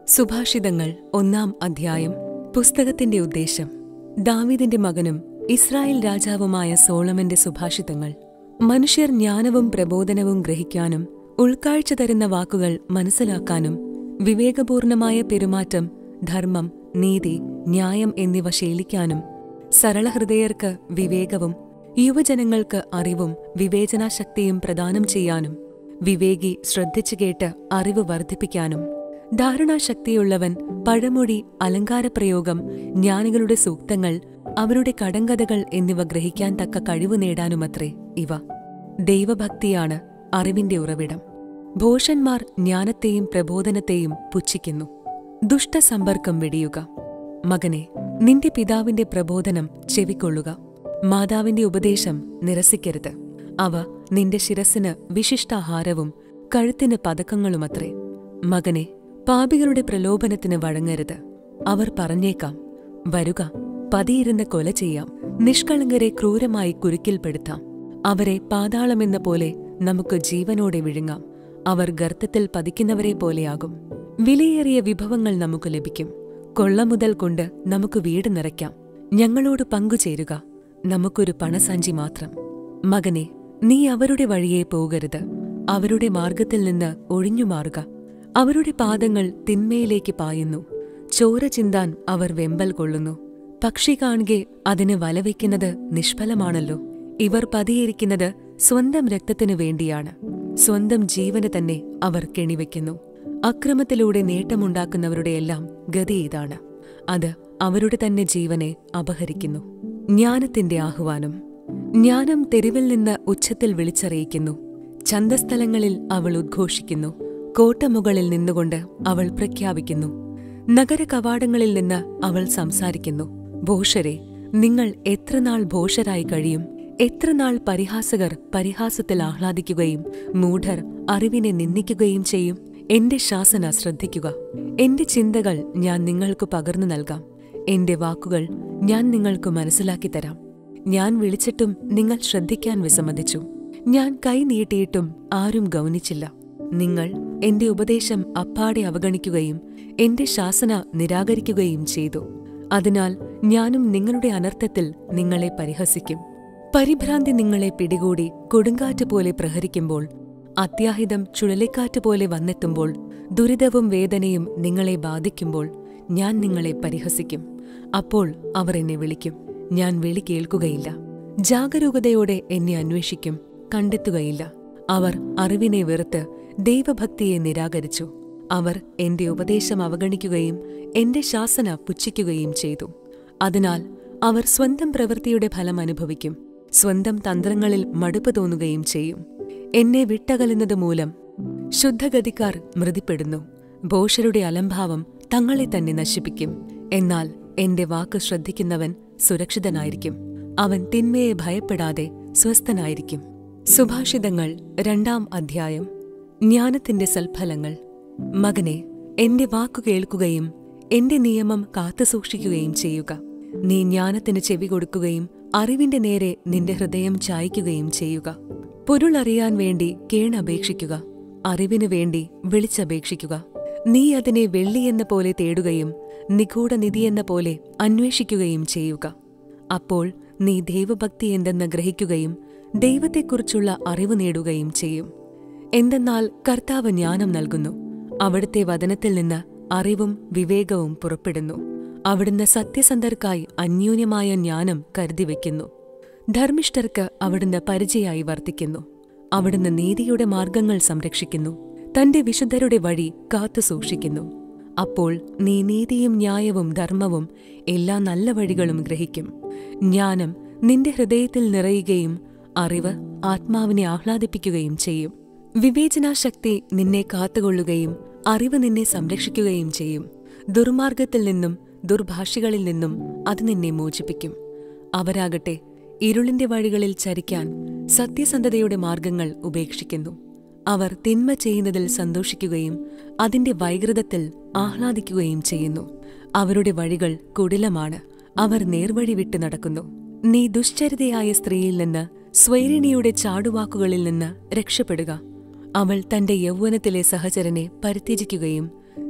സുഭാഷിതങ്ങൾ ഒന്നാം അധ്യായം പുസ്തകത്തിന്റെ ഉദ്ദേശം ദാവീദിന്റെ മകനും ഇസ്രായേൽ രാജാവുമായ സോളമന്റെ സുഭാഷിതങ്ങൾ മനുഷ്യർ ജ്ഞാനവും പ്രബോധനവും ഗ്രഹിക്കാനും ഉൾക്കാഴ്ച തരുന്ന വാക്കുകൾ മനസ്സിലാക്കാനും വിവേകപൂർണമായ പെരുമാറ്റം ധർമ്മം നീതി ന്യായം എന്നിവ ശീലിക്കാനും സരളഹൃദയർക്ക് വിവേകവും യുവജനങ്ങൾക്ക് അറിവും വിവേചനാശക്തിയും പ്രദാനം ചെയ്യാനും വിവേകി ശ്രദ്ധിച്ചു കേട്ട് അറിവ് വർദ്ധിപ്പിക്കാനും ധാരണാശക്തിയുള്ളവൻ പഴമൊഴി അലങ്കാരപ്രയോഗം ജ്ഞാനികളുടെ സൂക്തങ്ങൾ അവരുടെ കടങ്കഥകൾ എന്നിവ ഗ്രഹിക്കാൻ തക്ക കഴിവ് നേടാനുമത്രേ ഇവ ദൈവഭക്തിയാണ് അറിവിന്റെ ഉറവിടം ഭോഷന്മാർ ജ്ഞാനത്തെയും പ്രബോധനത്തെയും പുച്ഛിക്കുന്നു ദുഷ്ടസമ്പർക്കം വെടിയുക മകനെ നിന്റെ പിതാവിന്റെ പ്രബോധനം ചെവിക്കൊള്ളുക മാതാവിന്റെ ഉപദേശം നിരസിക്കരുത് അവ നിന്റെ ശിരസിന് വിശിഷ്ടാഹാരവും കഴുത്തിന് പതക്കങ്ങളുമത്രേ മകനെ പാപികളുടെ പ്രലോഭനത്തിന് വഴങ്ങരുത് അവർ പറഞ്ഞേക്കാം വരുക പതിയിരുന്ന് കൊല ചെയ്യാം നിഷ്കളങ്കരെ ക്രൂരമായി കുരുക്കിൽപ്പെടുത്താം അവരെ പാതാളമെന്ന പോലെ നമുക്ക് ജീവനോടെ വിഴുങ്ങാം അവർ ഗർത്തത്തിൽ പതിക്കുന്നവരെ പോലെയാകും വിലയേറിയ വിഭവങ്ങൾ നമുക്ക് ലഭിക്കും കൊള്ളമുതൽ കൊണ്ട് നമുക്ക് വീട് നിറയ്ക്കാം ഞങ്ങളോട് പങ്കുചേരുക നമുക്കൊരു പണസഞ്ചി മാത്രം മകനെ നീ അവരുടെ വഴിയെ പോകരുത് അവരുടെ മാർഗത്തിൽ നിന്ന് ഒഴിഞ്ഞുമാറുക അവരുടെ പാദങ്ങൾ തിന്മയിലേക്ക് പായുന്നു ചോര ചിന്താൻ അവർ വെമ്പൽ കൊള്ളുന്നു പക്ഷി കാണുകെ അതിന് വലവയ്ക്കുന്നത് നിഷ്ഫലമാണല്ലോ ഇവർ പതിയിരിക്കുന്നത് സ്വന്തം രക്തത്തിനു വേണ്ടിയാണ് സ്വന്തം ജീവന് തന്നെ അവർ കെണിവെക്കുന്നു അക്രമത്തിലൂടെ നേട്ടമുണ്ടാക്കുന്നവരുടെയെല്ലാം ഗതി ഇതാണ് അത് അവരുടെ തന്നെ ജീവനെ അപഹരിക്കുന്നു ജ്ഞാനത്തിന്റെ ആഹ്വാനം ജ്ഞാനം തെരുവിൽ നിന്ന് ഉച്ചത്തിൽ വിളിച്ചറിയിക്കുന്നു ചന്തസ്ഥലങ്ങളിൽ അവൾ ഉദ്ഘോഷിക്കുന്നു കോട്ടമുകളിൽ നിന്നുകൊണ്ട് അവൾ പ്രഖ്യാപിക്കുന്നു നഗര കവാടങ്ങളിൽ നിന്ന് അവൾ സംസാരിക്കുന്നു ഭോഷരെ നിങ്ങൾ എത്രനാൾ ഭോഷരായി കഴിയും എത്രനാൾ പരിഹാസകർ പരിഹാസത്തിൽ ആഹ്ലാദിക്കുകയും മൂഢർ അറിവിനെ നിന്ദിക്കുകയും ചെയ്യും എന്റെ ശാസന ശ്രദ്ധിക്കുക എന്റെ ചിന്തകൾ ഞാൻ നിങ്ങൾക്ക് പകർന്നു നൽകാം എന്റെ വാക്കുകൾ ഞാൻ നിങ്ങൾക്ക് മനസ്സിലാക്കി തരാം ഞാൻ വിളിച്ചിട്ടും നിങ്ങൾ ശ്രദ്ധിക്കാൻ വിസമ്മതിച്ചു ഞാൻ കൈ നീട്ടിയിട്ടും ആരും ഗൗനിച്ചില്ല നിങ്ങൾ എന്റെ ഉപദേശം അപ്പാടെ അവഗണിക്കുകയും എന്റെ ശാസന നിരാകരിക്കുകയും ചെയ്തു അതിനാൽ ഞാനും നിങ്ങളുടെ അനർത്ഥത്തിൽ നിങ്ങളെ പരിഹസിക്കും പരിഭ്രാന്തി നിങ്ങളെ പിടികൂടി കൊടുങ്കാറ്റ് പോലെ പ്രഹരിക്കുമ്പോൾ അത്യാഹിതം ചുഴലിക്കാറ്റ് പോലെ വന്നെത്തുമ്പോൾ ദുരിതവും വേദനയും നിങ്ങളെ ബാധിക്കുമ്പോൾ ഞാൻ നിങ്ങളെ പരിഹസിക്കും അപ്പോൾ അവർ എന്നെ വിളിക്കും ഞാൻ വിളി കേൾക്കുകയില്ല ജാഗരൂകതയോടെ എന്നെ അന്വേഷിക്കും കണ്ടെത്തുകയില്ല അവർ അറിവിനെ വെറുത്ത് ദൈവഭക്തിയെ നിരാകരിച്ചു അവർ എന്റെ ഉപദേശം അവഗണിക്കുകയും എന്റെ ശാസന പുച്ഛിക്കുകയും ചെയ്തു അതിനാൽ അവർ സ്വന്തം പ്രവൃത്തിയുടെ ഫലം അനുഭവിക്കും സ്വന്തം തന്ത്രങ്ങളിൽ മടുപ്പ് തോന്നുകയും ചെയ്യും എന്നെ വിട്ടകലുന്നത് മൂലം ശുദ്ധഗതിക്കാർ മൃതിപ്പെടുന്നു ഭോഷരുടെ അലംഭാവം തങ്ങളെ തന്നെ നശിപ്പിക്കും എന്നാൽ എന്റെ വാക്ക് ശ്രദ്ധിക്കുന്നവൻ സുരക്ഷിതനായിരിക്കും അവൻ തിന്മയെ ഭയപ്പെടാതെ സ്വസ്ഥനായിരിക്കും സുഭാഷിതങ്ങൾ രണ്ടാം അധ്യായം ജ്ഞാനത്തിന്റെ സൽഫലങ്ങൾ മകനെ എന്റെ വാക്കു കേൾക്കുകയും എന്റെ നിയമം കാത്തുസൂക്ഷിക്കുകയും ചെയ്യുക നീ ജ്ഞാനത്തിന് ചെവി കൊടുക്കുകയും അറിവിന്റെ നേരെ നിന്റെ ഹൃദയം ചായ്ക്കുകയും ചെയ്യുക പൊരുളറിയാൻ വേണ്ടി കേണപേക്ഷിക്കുക അറിവിനു വേണ്ടി വിളിച്ചപേക്ഷിക്കുക നീ അതിനെ വെള്ളിയെന്ന പോലെ തേടുകയും നിഗൂഢനിധിയെന്ന പോലെ അന്വേഷിക്കുകയും ചെയ്യുക അപ്പോൾ നീ ദൈവഭക്തി എന്തെന്ന് ഗ്രഹിക്കുകയും ദൈവത്തെക്കുറിച്ചുള്ള അറിവ് നേടുകയും ചെയ്യും എന്തെന്നാൽ കർത്താവ് ജ്ഞാനം നൽകുന്നു അവിടുത്തെ വചനത്തിൽ നിന്ന് അറിവും വിവേകവും പുറപ്പെടുന്നു അവിടുന്ന് സത്യസന്ധർക്കായി അന്യൂന്യമായ ജ്ഞാനം കരുതിവെക്കുന്നു ധർമ്മിഷ്ഠർക്ക് അവിടുന്ന് പരിചയായി വർത്തിക്കുന്നു അവിടുന്ന് നീതിയുടെ മാർഗങ്ങൾ സംരക്ഷിക്കുന്നു തന്റെ വിശുദ്ധരുടെ വഴി കാത്തുസൂക്ഷിക്കുന്നു അപ്പോൾ നീ നീതിയും ന്യായവും ധർമ്മവും എല്ലാ നല്ല വഴികളും ഗ്രഹിക്കും ജ്ഞാനം നിന്റെ ഹൃദയത്തിൽ നിറയുകയും അറിവ് ആത്മാവിനെ ആഹ്ലാദിപ്പിക്കുകയും ചെയ്യും വിവേചനാശക്തി നിന്നെ കാത്തുകൊള്ളുകയും അറിവ് നിന്നെ സംരക്ഷിക്കുകയും ചെയ്യും ദുർമാർഗത്തിൽ നിന്നും ദുർഭാഷികളിൽ നിന്നും അത് നിന്നെ മോചിപ്പിക്കും അവരാകട്ടെ ഇരുളിന്റെ വഴികളിൽ ചരിക്കാൻ സത്യസന്ധതയുടെ മാർഗങ്ങൾ ഉപേക്ഷിക്കുന്നു അവർ തിന്മ ചെയ്യുന്നതിൽ സന്തോഷിക്കുകയും അതിന്റെ വൈകൃതത്തിൽ ആഹ്ലാദിക്കുകയും ചെയ്യുന്നു അവരുടെ വഴികൾ കുടിലമാണ് അവർ നേർവഴി വിട്ടു നടക്കുന്നു നീ ദുശ്ചരിതയായ സ്ത്രീയിൽ നിന്ന് സ്വൈരിണിയുടെ ചാടുവാക്കുകളിൽ നിന്ന് രക്ഷപ്പെടുക അവൾ തന്റെ യൗവനത്തിലെ സഹചരനെ പരിത്യജിക്കുകയും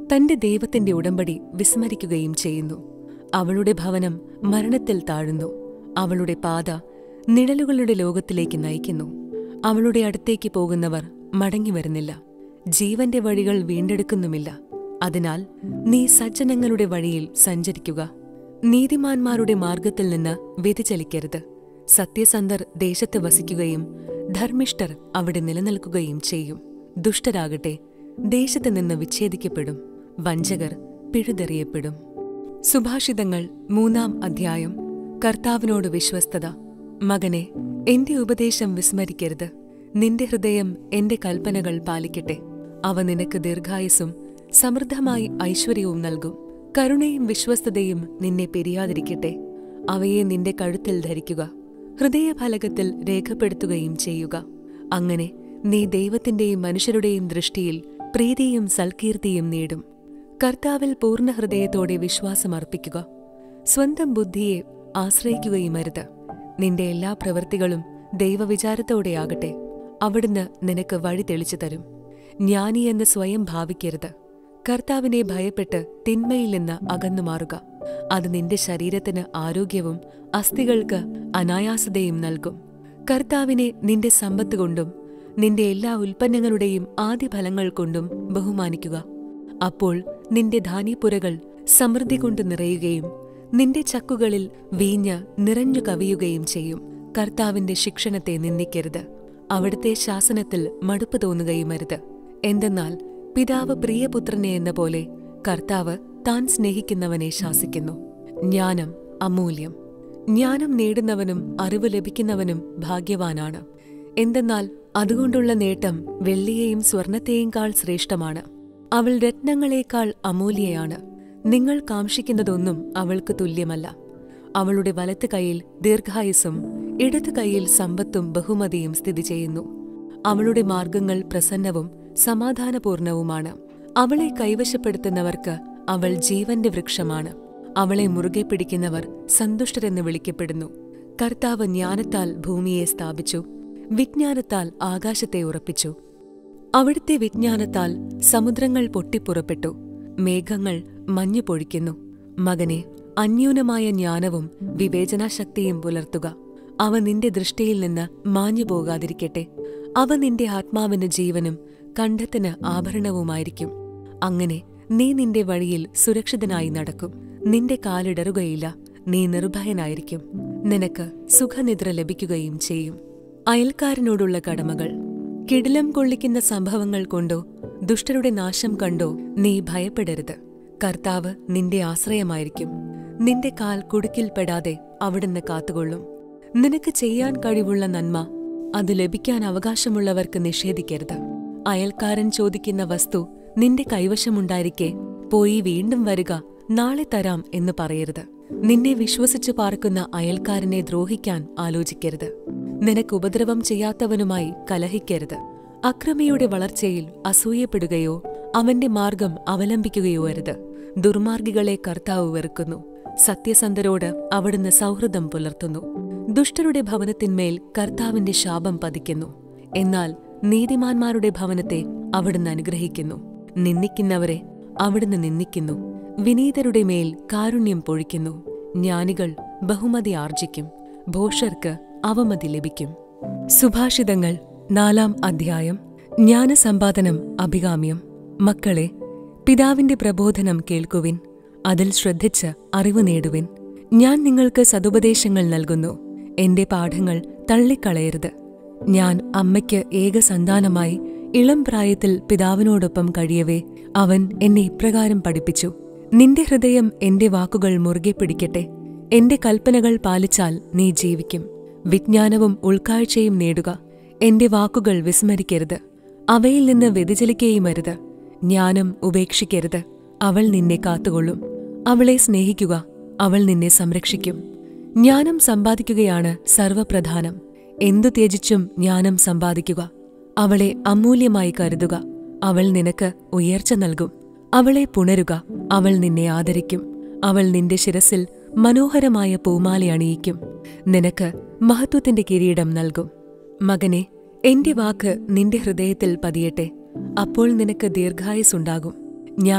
തന്റെ ദൈവത്തിന്റെ ഉടമ്പടി വിസ്മരിക്കുകയും ചെയ്യുന്നു അവളുടെ ഭവനം മരണത്തിൽ താഴുന്നു അവളുടെ പാത നിഴലുകളുടെ ലോകത്തിലേക്ക് നയിക്കുന്നു അവളുടെ അടുത്തേക്ക് പോകുന്നവർ മടങ്ങിവരുന്നില്ല ജീവന്റെ വഴികൾ വീണ്ടെടുക്കുന്നുമില്ല അതിനാൽ നീ സജ്ജനങ്ങളുടെ വഴിയിൽ സഞ്ചരിക്കുക നീതിമാന്മാരുടെ മാർഗത്തിൽ നിന്ന് വ്യതിചലിക്കരുത് സത്യസന്ധർ ദേശത്ത് വസിക്കുകയും ധർമ്മിഷ്ഠർ അവിടെ നിലനിൽക്കുകയും ചെയ്യും ദുഷ്ടരാകട്ടെ ദേശത്ത് നിന്ന് വിച്ഛേദിക്കപ്പെടും വഞ്ചകർ പിഴുതെറിയപ്പെടും സുഭാഷിതങ്ങൾ മൂന്നാം അധ്യായം കർത്താവിനോട് വിശ്വസ്തത മകനെ എന്റെ ഉപദേശം വിസ്മരിക്കരുത് നിന്റെ ഹൃദയം എന്റെ കൽപ്പനകൾ പാലിക്കട്ടെ അവ നിനക്ക് ദീർഘായുസും സമൃദ്ധമായി ഐശ്വര്യവും നൽകും കരുണയും വിശ്വസ്തതയും നിന്നെ പെരിയാതിരിക്കട്ടെ അവയെ നിന്റെ കഴുത്തിൽ ധരിക്കുക ഹൃദയഫലകത്തിൽ രേഖപ്പെടുത്തുകയും ചെയ്യുക അങ്ങനെ നീ ദൈവത്തിന്റെയും മനുഷ്യരുടെയും ദൃഷ്ടിയിൽ പ്രീതിയും സൽകീർത്തിയും നേടും കർത്താവിൽ പൂർണ്ണ ഹൃദയത്തോടെ വിശ്വാസമർപ്പിക്കുക സ്വന്തം ബുദ്ധിയെ ആശ്രയിക്കുകയുമരുത് നിന്റെ എല്ലാ പ്രവൃത്തികളും ദൈവവിചാരത്തോടെയാകട്ടെ അവിടുന്ന് നിനക്ക് വഴി തെളിച്ചു തരും ജ്ഞാനിയെന്ന് സ്വയം ഭാവിക്കരുത് കർത്താവിനെ ഭയപ്പെട്ട് തിന്മയിൽ നിന്ന് അകന്നു മാറുക അത് നിന്റെ ശരീരത്തിന് ആരോഗ്യവും അസ്ഥികൾക്ക് അനായാസതയും നൽകും കർത്താവിനെ നിന്റെ സമ്പത്ത് കൊണ്ടും നിന്റെ എല്ലാ ഉൽപ്പന്നങ്ങളുടെയും ആദ്യഫലങ്ങൾ കൊണ്ടും ബഹുമാനിക്കുക അപ്പോൾ നിന്റെ ധാന്യപ്പുരകൾ സമൃദ്ധി കൊണ്ട് നിറയുകയും നിന്റെ ചക്കുകളിൽ വീഞ്ഞ് നിറഞ്ഞു കവിയുകയും ചെയ്യും കർത്താവിന്റെ ശിക്ഷണത്തെ നിന്ദിക്കരുത് അവിടുത്തെ ശാസനത്തിൽ മടുപ്പ് തോന്നുകയുമരുത് എന്തെന്നാൽ പിതാവ് പ്രിയപുത്രനെ എന്ന പോലെ കർത്താവ് താൻ സ്നേഹിക്കുന്നവനെ ശാസിക്കുന്നു ജ്ഞാനം അമൂല്യം ജ്ഞാനം നേടുന്നവനും അറിവ് ലഭിക്കുന്നവനും ഭാഗ്യവാനാണ് എന്തെന്നാൽ അതുകൊണ്ടുള്ള നേട്ടം വെള്ളിയെയും സ്വർണത്തെയും കാൾ ശ്രേഷ്ഠമാണ് അവൾ രത്നങ്ങളെക്കാൾ അമൂല്യയാണ് നിങ്ങൾ കാംക്ഷിക്കുന്നതൊന്നും അവൾക്ക് തുല്യമല്ല അവളുടെ വലത്ത് കൈയിൽ ദീർഘായുസ്സും ഇടത് കൈയിൽ സമ്പത്തും ബഹുമതിയും സ്ഥിതി ചെയ്യുന്നു അവളുടെ മാർഗങ്ങൾ പ്രസന്നവും സമാധാനപൂർണവുമാണ് അവളെ കൈവശപ്പെടുത്തുന്നവർക്ക് അവൾ ജീവന്റെ വൃക്ഷമാണ് അവളെ മുറുകെ പിടിക്കുന്നവർ സന്തുഷ്ടരെന്ന് വിളിക്കപ്പെടുന്നു കർത്താവ് ജ്ഞാനത്താൽ ഭൂമിയെ സ്ഥാപിച്ചു വിജ്ഞാനത്താൽ ആകാശത്തെ ഉറപ്പിച്ചു അവിടുത്തെ വിജ്ഞാനത്താൽ സമുദ്രങ്ങൾ പൊട്ടിപ്പുറപ്പെട്ടു മേഘങ്ങൾ മഞ്ഞു പൊഴിക്കുന്നു മകനെ അന്യൂനമായ ജ്ഞാനവും വിവേചനാശക്തിയും പുലർത്തുക അവ നിന്റെ ദൃഷ്ടിയിൽ നിന്ന് മാഞ്ഞു പോകാതിരിക്കട്ടെ അവ നിന്റെ ആത്മാവിന് ജീവനും കണ്ഠത്തിന് ആഭരണവുമായിരിക്കും അങ്ങനെ നീ നിന്റെ വഴിയിൽ സുരക്ഷിതനായി നടക്കും നിന്റെ കാലിടറുകയില്ല നീ നിർഭയനായിരിക്കും നിനക്ക് സുഖനിദ്ര ലഭിക്കുകയും ചെയ്യും അയൽക്കാരനോടുള്ള കടമകൾ കിടിലം കൊള്ളിക്കുന്ന സംഭവങ്ങൾ കൊണ്ടോ ദുഷ്ടരുടെ നാശം കണ്ടോ നീ ഭയപ്പെടരുത് കർത്താവ് നിന്റെ ആശ്രയമായിരിക്കും നിന്റെ കാൽ കുടുക്കിൽപ്പെടാതെ അവിടുന്ന് കാത്തുകൊള്ളും നിനക്ക് ചെയ്യാൻ കഴിവുള്ള നന്മ അത് ലഭിക്കാൻ അവകാശമുള്ളവർക്ക് നിഷേധിക്കരുത് അയൽക്കാരൻ ചോദിക്കുന്ന വസ്തു നിന്റെ കൈവശമുണ്ടായിരിക്കെ പോയി വീണ്ടും വരിക നാളെ തരാം എന്ന് പറയരുത് നിന്നെ വിശ്വസിച്ചു പാർക്കുന്ന അയൽക്കാരനെ ദ്രോഹിക്കാൻ ആലോചിക്കരുത് നിനക്ക് ഉപദ്രവം ചെയ്യാത്തവനുമായി കലഹിക്കരുത് അക്രമിയുടെ വളർച്ചയിൽ അസൂയപ്പെടുകയോ അവന്റെ മാർഗം അവലംബിക്കുകയോ അരുത് ദുർമാർഗികളെ കർത്താവ് വെറുക്കുന്നു സത്യസന്ധരോട് അവിടുന്ന് സൗഹൃദം പുലർത്തുന്നു ദുഷ്ടരുടെ ഭവനത്തിന്മേൽ കർത്താവിന്റെ ശാപം പതിക്കുന്നു എന്നാൽ നീതിമാന്മാരുടെ ഭവനത്തെ അവിടുന്ന് അനുഗ്രഹിക്കുന്നു നിന്ദിക്കുന്നവരെ അവിടുന്ന് നിന്ദിക്കുന്നു വിനീതരുടെ മേൽ കാരുണ്യം പൊഴിക്കുന്നു ജ്ഞാനികൾ ബഹുമതി ആർജിക്കും ഭോഷർക്ക് അവമതി ലഭിക്കും സുഭാഷിതങ്ങൾ നാലാം അധ്യായം ജ്ഞാനസമ്പാദനം അഭികാമ്യം മക്കളെ പിതാവിന്റെ പ്രബോധനം കേൾക്കുവിൻ അതിൽ ശ്രദ്ധിച്ച് അറിവ് നേടുവിൻ ഞാൻ നിങ്ങൾക്ക് സതുപദേശങ്ങൾ നൽകുന്നു എന്റെ പാഠങ്ങൾ തള്ളിക്കളയരുത് ഞാൻ അമ്മയ്ക്ക് ഏകസന്താനമായി ഇളം പ്രായത്തിൽ പിതാവിനോടൊപ്പം കഴിയവേ അവൻ എന്നെ ഇപ്രകാരം പഠിപ്പിച്ചു നിന്റെ ഹൃദയം എന്റെ വാക്കുകൾ മുറുകെ പിടിക്കട്ടെ എന്റെ കൽപ്പനകൾ പാലിച്ചാൽ നീ ജീവിക്കും വിജ്ഞാനവും ഉൾക്കാഴ്ചയും നേടുക എന്റെ വാക്കുകൾ വിസ്മരിക്കരുത് അവയിൽ നിന്ന് വ്യതിചലിക്കുകയുമരുത് ജ്ഞാനം ഉപേക്ഷിക്കരുത് അവൾ നിന്നെ കാത്തുകൊള്ളും അവളെ സ്നേഹിക്കുക അവൾ നിന്നെ സംരക്ഷിക്കും ജ്ഞാനം സമ്പാദിക്കുകയാണ് സർവപ്രധാനം എന്തു ത്യജിച്ചും ജ്ഞാനം സമ്പാദിക്കുക അവളെ അമൂല്യമായി കരുതുക അവൾ നിനക്ക് ഉയർച്ച നൽകും അവളെ പുണരുക അവൾ നിന്നെ ആദരിക്കും അവൾ നിന്റെ ശിരസിൽ മനോഹരമായ പൂമാല അണിയിക്കും നിനക്ക് മഹത്വത്തിന്റെ കിരീടം നൽകും മകനെ എന്റെ വാക്ക് നിന്റെ ഹൃദയത്തിൽ പതിയട്ടെ അപ്പോൾ നിനക്ക് ദീർഘായുസുണ്ടാകും ഞാൻ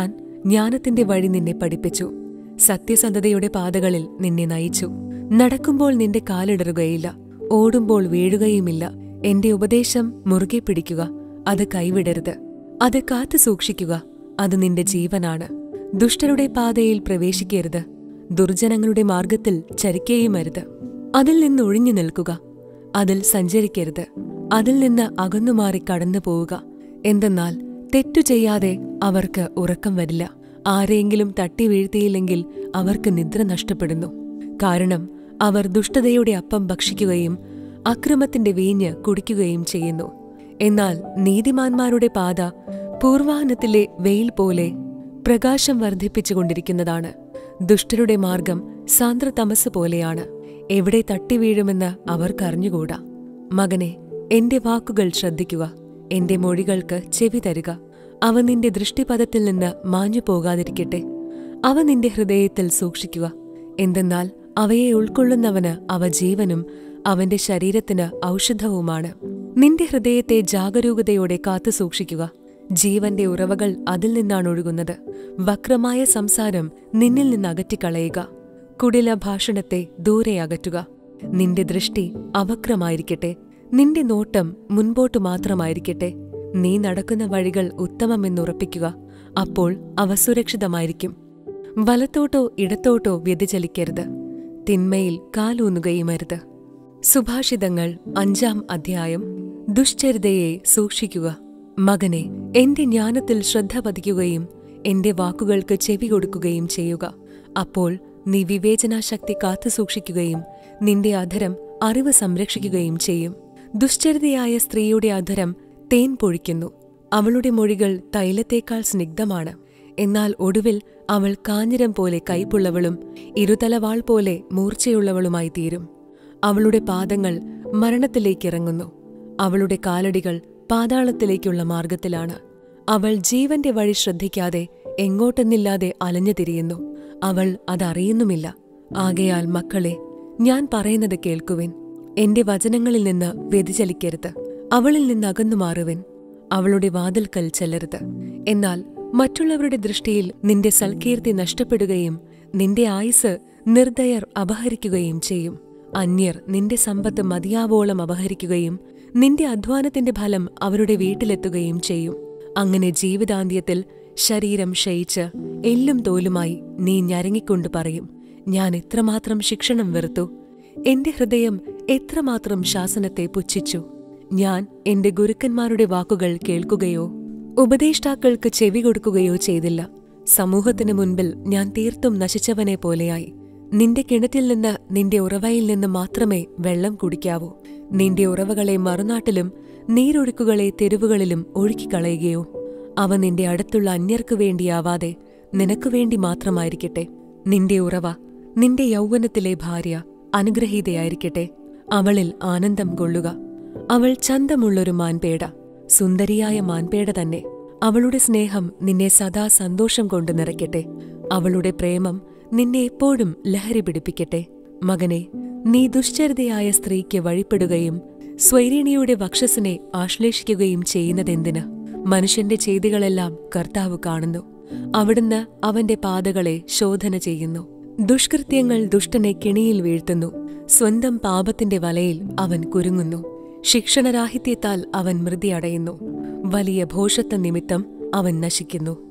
ജ്ഞാനത്തിന്റെ വഴി നിന്നെ പഠിപ്പിച്ചു സത്യസന്ധതയുടെ പാതകളിൽ നിന്നെ നയിച്ചു നടക്കുമ്പോൾ നിന്റെ കാലിടറുകയില്ല ഓടുമ്പോൾ വീഴുകയുമില്ല എന്റെ ഉപദേശം മുറുകെ പിടിക്കുക അത് കൈവിടരുത് അത് കാത്തു സൂക്ഷിക്കുക അത് നിന്റെ ജീവനാണ് ദുഷ്ടരുടെ പാതയിൽ പ്രവേശിക്കരുത് ദുർജനങ്ങളുടെ മാർഗത്തിൽ ചരിക്കുകയുമരുത് അതിൽ നിന്ന് ഒഴിഞ്ഞു നിൽക്കുക അതിൽ സഞ്ചരിക്കരുത് അതിൽ നിന്ന് അകന്നുമാറി കടന്നു പോവുക എന്തെന്നാൽ തെറ്റു ചെയ്യാതെ അവർക്ക് ഉറക്കം വരില്ല ആരെയെങ്കിലും തട്ടി വീഴ്ത്തിയില്ലെങ്കിൽ അവർക്ക് നിദ്ര നഷ്ടപ്പെടുന്നു കാരണം അവർ ദുഷ്ടതയുടെ അപ്പം ഭക്ഷിക്കുകയും അക്രമത്തിന്റെ വീഞ്ഞ് കുടിക്കുകയും ചെയ്യുന്നു എന്നാൽ നീതിമാന്മാരുടെ പാത പൂർവാഹനത്തിലെ വെയിൽ പോലെ പ്രകാശം വർദ്ധിപ്പിച്ചുകൊണ്ടിരിക്കുന്നതാണ് ദുഷ്ടരുടെ മാർഗം സാന്ദ്രതമസ് പോലെയാണ് എവിടെ തട്ടിവീഴുമെന്ന് അവർക്കറിഞ്ഞുകൂടാ മകനെ എന്റെ വാക്കുകൾ ശ്രദ്ധിക്കുക എന്റെ മൊഴികൾക്ക് ചെവി തരുക അവ നിന്റെ ദൃഷ്ടിപഥത്തിൽ നിന്ന് മാഞ്ഞു പോകാതിരിക്കട്ടെ അവ നിന്റെ ഹൃദയത്തിൽ സൂക്ഷിക്കുക എന്തെന്നാൽ അവയെ ഉൾക്കൊള്ളുന്നവന് അവ ജീവനും അവന്റെ ശരീരത്തിന് ഔഷധവുമാണ് നിന്റെ ഹൃദയത്തെ ജാഗരൂകതയോടെ കാത്തു സൂക്ഷിക്കുക ജീവന്റെ ഉറവകൾ അതിൽ നിന്നാണ് ഒഴുകുന്നത് വക്രമായ സംസാരം നിന്നിൽ നിന്ന് അകറ്റിക്കളയുക കുടില ഭാഷണത്തെ ദൂരെ അകറ്റുക നിന്റെ ദൃഷ്ടി അവക്രമായിരിക്കട്ടെ നിന്റെ നോട്ടം മുൻപോട്ടു മാത്രമായിരിക്കട്ടെ നീ നടക്കുന്ന വഴികൾ ഉത്തമമെന്നുറപ്പിക്കുക അപ്പോൾ അവ സുരക്ഷിതമായിരിക്കും വലത്തോട്ടോ ഇടത്തോട്ടോ വ്യതിചലിക്കരുത് തിന്മയിൽ കാലൂന്നുകയുമരുത് സുഭാഷിതങ്ങൾ അഞ്ചാം അധ്യായം ദുശ്ചരിതയെ സൂക്ഷിക്കുക മകനെ എന്റെ ജ്ഞാനത്തിൽ ശ്രദ്ധ പതിക്കുകയും എന്റെ വാക്കുകൾക്ക് ചെവി കൊടുക്കുകയും ചെയ്യുക അപ്പോൾ നീ വിവേചനാശക്തി കാത്തുസൂക്ഷിക്കുകയും നിന്റെ അധരം അറിവ് സംരക്ഷിക്കുകയും ചെയ്യും ദുശ്ചരിതയായ സ്ത്രീയുടെ അധരം തേൻ പൊഴിക്കുന്നു അവളുടെ മൊഴികൾ തൈലത്തേക്കാൾ സ്നിഗ്ധമാണ് എന്നാൽ ഒടുവിൽ അവൾ കാഞ്ഞിരം പോലെ കൈപ്പുള്ളവളും ഇരുതലവാൾ പോലെ മൂർച്ചയുള്ളവളുമായി തീരും അവളുടെ പാദങ്ങൾ മരണത്തിലേക്കിറങ്ങുന്നു അവളുടെ കാലടികൾ പാതാളത്തിലേക്കുള്ള മാർഗത്തിലാണ് അവൾ ജീവന്റെ വഴി ശ്രദ്ധിക്കാതെ എങ്ങോട്ടെന്നില്ലാതെ അലഞ്ഞു തിരിയുന്നു അവൾ അതറിയുന്നുമില്ല ആകയാൽ മക്കളെ ഞാൻ പറയുന്നത് കേൾക്കുവിൻ എന്റെ വചനങ്ങളിൽ നിന്ന് വ്യതിചലിക്കരുത് അവളിൽ നിന്ന് അകന്നു മാറുവിൻ അവളുടെ വാതിൽക്കൽ ചെല്ലരുത് എന്നാൽ മറ്റുള്ളവരുടെ ദൃഷ്ടിയിൽ നിന്റെ സൽകീർത്തി നഷ്ടപ്പെടുകയും നിന്റെ ആയുസ് നിർദയർ അപഹരിക്കുകയും ചെയ്യും അന്യർ നിന്റെ സമ്പത്ത് മതിയാവോളം അപഹരിക്കുകയും നിന്റെ അധ്വാനത്തിന്റെ ഫലം അവരുടെ വീട്ടിലെത്തുകയും ചെയ്യും അങ്ങനെ ജീവിതാന്ത്യത്തിൽ ശരീരം ക്ഷയിച്ച് എല്ലും തോലുമായി നീ ഞരങ്ങിക്കൊണ്ട് പറയും ഞാൻ എത്രമാത്രം ശിക്ഷണം വെറുത്തു എന്റെ ഹൃദയം എത്രമാത്രം ശാസനത്തെ പുച്ഛിച്ചു ഞാൻ എന്റെ ഗുരുക്കന്മാരുടെ വാക്കുകൾ കേൾക്കുകയോ ഉപദേഷ്ടാക്കൾക്ക് ചെവി കൊടുക്കുകയോ ചെയ്തില്ല സമൂഹത്തിനു മുൻപിൽ ഞാൻ തീർത്തും നശിച്ചവനെ പോലെയായി നിന്റെ കിണറ്റിൽ നിന്ന് നിന്റെ ഉറവയിൽ നിന്ന് മാത്രമേ വെള്ളം കുടിക്കാവൂ നിന്റെ ഉറവകളെ മറുനാട്ടിലും നീരൊഴുക്കുകളെ തെരുവുകളിലും ഒഴുക്കിക്കളയുകയോ അവ നിന്റെ അടുത്തുള്ള അന്യർക്കു വേണ്ടിയാവാതെ നിനക്കു വേണ്ടി മാത്രമായിരിക്കട്ടെ നിന്റെ ഉറവ നിന്റെ യൗവനത്തിലെ ഭാര്യ അനുഗ്രഹീതയായിരിക്കട്ടെ അവളിൽ ആനന്ദം കൊള്ളുക അവൾ ചന്തമുള്ളൊരു മാൻപേട സുന്ദരിയായ മാൻപേട തന്നെ അവളുടെ സ്നേഹം നിന്നെ സദാ സന്തോഷം കൊണ്ട് നിറയ്ക്കട്ടെ അവളുടെ പ്രേമം നിന്നെ എപ്പോഴും ലഹരി പിടിപ്പിക്കട്ടെ മകനെ നീ ദുശ്ചരിതയായ സ്ത്രീക്ക് വഴിപ്പെടുകയും സ്വൈരിണിയുടെ വക്ഷസിനെ ആശ്ലേഷിക്കുകയും ചെയ്യുന്നതെന്തിന് മനുഷ്യന്റെ ചെയ്തികളെല്ലാം കർത്താവ് കാണുന്നു അവിടുന്ന് അവന്റെ പാതകളെ ശോധന ചെയ്യുന്നു ദുഷ്കൃത്യങ്ങൾ ദുഷ്ടനെ കെണിയിൽ വീഴ്ത്തുന്നു സ്വന്തം പാപത്തിന്റെ വലയിൽ അവൻ കുരുങ്ങുന്നു ശിക്ഷണരാഹിത്യത്താൽ അവൻ മൃതി അടയുന്നു വലിയ ഭോഷത്വ നിമിത്തം അവൻ നശിക്കുന്നു